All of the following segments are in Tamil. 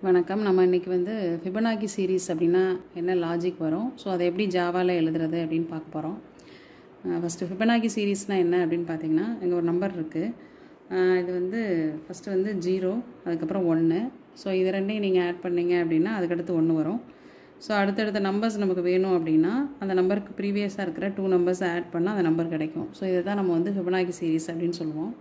வணக்கம் நம்ம இன்றைக்கி வந்து ஃபிபனாக்கி சீரீஸ் அப்படின்னா என்ன லாஜிக் வரும் ஸோ அதை எப்படி ஜாவாவில் எழுதுறது அப்படின்னு பார்க்க போகிறோம் ஃபஸ்ட்டு ஃபிபனாக்கி சீரீஸ்னால் என்ன அப்படின்னு பார்த்தீங்கன்னா இங்கே ஒரு நம்பர் இருக்குது இது வந்து ஃபஸ்ட்டு வந்து ஜீரோ அதுக்கப்புறம் ஒன்று ஸோ இது ரெண்டையும் நீங்கள் ஆட் பண்ணீங்க அப்படின்னா அதுக்கடுத்து ஒன்று வரும் ஸோ அடுத்தடுத்த நம்பர்ஸ் நமக்கு வேணும் அப்படின்னா அந்த நம்பருக்கு ப்ரீவியஸாக இருக்கிற டூ நம்பர்ஸ் ஆட் பண்ணால் அந்த நம்பர் கிடைக்கும் ஸோ இதை தான் நம்ம வந்து ஃபிபனாக்கி சீரீஸ் அப்படின்னு சொல்லுவோம்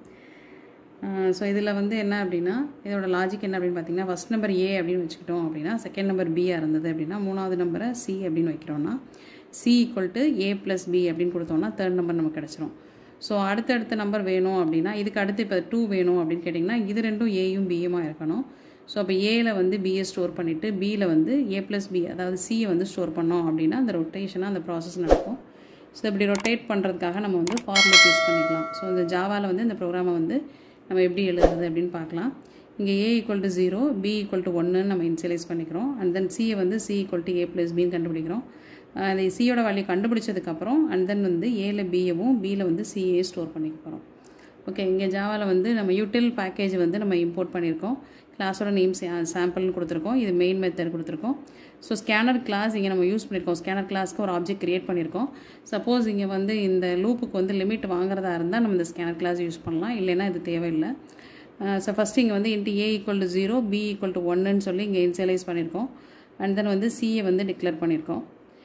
ஸோ இதில் வந்து என்ன அப்படின்னா இதோட லாஜிக் என்ன அப்படின்னு பார்த்தீங்கன்னா ஃபஸ்ட் நம்பர் ஏ அப்படின்னு வச்சுக்கிட்டோம் அப்படின்னா செகண்ட் நம்பர் பியாக இருந்தது அப்படின்னா மூணாவது நம்பரை சி அப்படின்னு வைக்கிறோன்னா C equal to A plus B அப்படின்னு கொடுத்தோம்னா தேர்ட் நம்பர் நமக்கு கிடச்சிரும் ஸோ அடுத்தடுத்த நம்பர் வேணும் அப்படின்னா இதுக்கு அடுத்து இப்போ டூ வேணும் அப்படின்னு கேட்டிங்கன்னா இது ரெண்டும் ஏயும் பியுமாக இருக்கணும் ஸோ அப்போ ஏல வந்து பியை ஸ்டோர் பண்ணிவிட்டு பியில் வந்து ஏ ப்ளஸ் பி அதாவது சியை வந்து ஸ்டோர் பண்ணோம் அப்படின்னா அந்த ரொட்டேஷனாக அந்த ப்ராசஸ் நடக்கும் ஸோ இப்படி ரொட்டேட் பண்ணுறதுக்காக நம்ம வந்து ஃபார்முலா யூஸ் பண்ணிக்கலாம் ஸோ இந்த ஜாவாவில் வந்து இந்த ப்ரோக்ராமை வந்து நம்ம எப்படி எழுதுறது அப்படின்னு பார்க்கலாம் இங்கே A equal to zero B equal to ஒன்றுன்னு நம்ம இன்சியலைஸ் பண்ணிக்கிறோம் அண்ட் தென் சியை வந்து C equal to A plus பின்னு கண்டுபிடிக்கிறோம் அந்த சியோட வேல்யூ கண்டுபிடிச்சதுக்கப்புறம் அண்ட் தென் வந்து ஏல பியவும் பியில் வந்து சிஏ ஸ்டோர் பண்ணிக்க போகிறோம் ஓகே இங்கே ஜாவாவில் வந்து நம்ம யூட்டில் பேக்கேஜ் வந்து நம்ம இம்போர்ட் பண்ணியிருக்கோம் கிளாஸோட நேம் சாம்பிள்னு கொடுத்துருக்கோம் இது மெயின் மெத்தட் கொடுத்துருக்கோம் ஸோ ஸ்கேனர் கிளாஸ் இங்கே நம்ம யூஸ் பண்ணியிருக்கோம் ஸ்கேனர் கிளாஸ்க்கு ஒரு ஆப்ஜெக்ட் கிரியேட் பண்ணியிருக்கோம் சப்போஸ் இங்கே வந்து இந்த லூப்புக்கு வந்து லிமிட் வாங்குறதா இருந்தால் நம்ம இந்த ஸ்கேனர் கிளாஸ் யூஸ் பண்ணலாம் இல்லைன்னா இது தேவையில்லை ஸோ ஃபஸ்ட்டு இங்கே வந்து into A equal to zero B equal to ஒன்னுன்னு சொல்லி இங்கே இன்சியலைஸ் பண்ணியிருக்கோம் அண்ட் தென் வந்து சியை வந்து டிக்ளேர் பண்ணியிருக்கோம்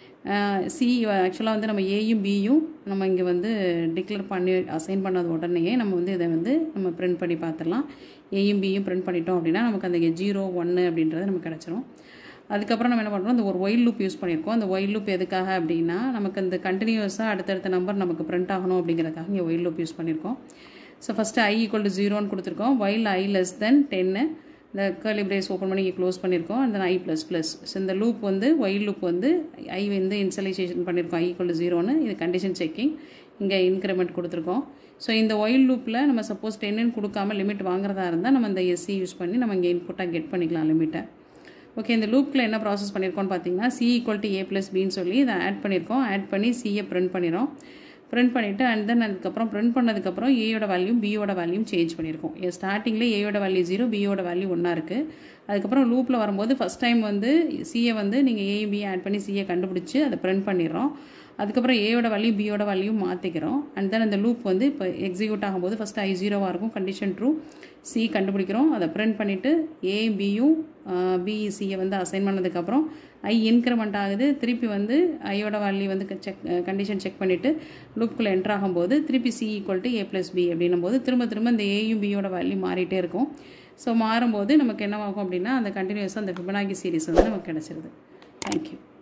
சி ஆக்சுவலாக வந்து நம்ம ஏயும் பியும் நம்ம இங்கே வந்து டிக்ளேர் பண்ணி அசைன் பண்ணது உடனேயே நம்ம வந்து இதை வந்து நம்ம பிரிண்ட் பண்ணி பார்த்துடலாம் ஏயும் பியும் பிரிண்ட் பண்ணிட்டோம் அப்படின்னா நமக்கு அந்த ஜீரோ ஒன்று அப்படின்றது நமக்கு கிடச்சிரும் அதுக்கப்புறம் நம்ம என்ன பண்ணுறோம் இந்த ஒரு ஒயில் லூப் யூஸ் பண்ணியிருக்கோம் அந்த ஒயில் லூப் எதுக்காக அப்படின்னா நமக்கு இந்த கண்டினியூஸாக அடுத்தடுத்த நம்பர் நமக்கு பிரிண்ட் ஆகணும் அப்படிங்கிறதுக்காக இங்கே ஒயில் லூப் யூஸ் பண்ணியிருக்கோம் so first I equal to ஜீரோன்னு கொடுத்துருக்கோம் ஒயில் ஐ லெஸ் தென் டென்னு இந்த கேர்லி பிரேஸ் ஓப்பன் பண்ணி இங்கே க்ளோஸ் பண்ணியிருக்கோம் அந்த ஐ ப்ளஸ் ப்ளஸ் ஸோ இந்த லூப் வந்து ஒயில் லூப் வந்து ஐ வந்து இன்சலைசேஷன் பண்ணியிருக்கோம் ஐ ஈக்குவல் டு ஜீரோன்னு இது கண்டிஷன் செக்கிங் இங்கே இன்க்ரிமெண்ட் கொடுத்துருக்கோம் ஸோ இந்த ஒயில் லூப்பில் நம்ம சப்போஸ் டென்னு கொடுக்காம லிமிட் வாங்குறதா இருந்தால் நம்ம இந்த எஸ்சி யூஸ் பண்ணி நம்ம இங்கே இன்புட்டாக கெட் பண்ணிக்கலாம் லிமிட்டை ஓகே இந்த லூப்பில் என்ன ப்ராசஸ் பண்ணியிருக்கோம்னு பார்த்தீங்கன்னா C equal to A plus பின்னு சொல்லி இதை ஆட் பண்ணியிருக்கோம் ஆட் பண்ணி சியை பிரிண்ட் பண்ணிடும் பிரிண்ட் பண்ணிவிட்டு அண்ட் தென் அதுக்கப்புறம் பிரிண்ட் பண்ணதுக்கப்புறம் ஏயோட வேல்யூ பியோட வேல்யூ சேஞ்ச் பண்ணியிருக்கோம் ஸ்டார்டிங்கில் ஏயோட வேல்யூ ஜீரோ பியோட வேல்யூ ஒன்றா இருக்குது அதுக்கப்புறம் லூப்பில் வரும்போது ஃபஸ்ட் டைம் வந்து சிஏ வந்து நீங்கள் ஏ பி ஆட் பண்ணி சிஏ கண்டுபிடிச்சி அதை பிரிண்ட் பண்ணிடுறோம் அதுக்கப்புறம் ஏயோட வேல்யூ பியோட வேல்யூ மாற்றிக்கிறோம் அண்ட் தென் அந்த லூப் வந்து இப்போ எக்ஸிக்யூட் ஆகும்போது ஃபஸ்ட்டு ஐ ஜீரோவாக இருக்கும் கண்டிஷன் ட்ரூ சி கண்டுபிடிக்கிறோம் அதை பிரிண்ட் பண்ணிவிட்டு ஏ பியும் பிஇசியை வந்து அசைன் பண்ணதுக்கப்புறம் ஐ இன்க்ரிமெண்ட் ஆகுது திருப்பி வந்து ஐயோட வேல்யூ வந்து செக் கண்டிஷன் செக் பண்ணிவிட்டு லூப்புக்குள்ளே என்ட்ரு ஆகும்போது திருப்பி C equal to A plus B அப்படின்னும் போது திரும்ப திரும்ப இந்த ஏயும் பியோட வேல்யூ மாறிட்டே இருக்கும் ஸோ மாறும்போது நமக்கு என்னவாகும் அப்படின்னா அந்த கண்டினியூஸாக அந்த ஃபிபனாகி சீரிஸ் வந்து நமக்கு கிடச்சிருது தேங்க்யூ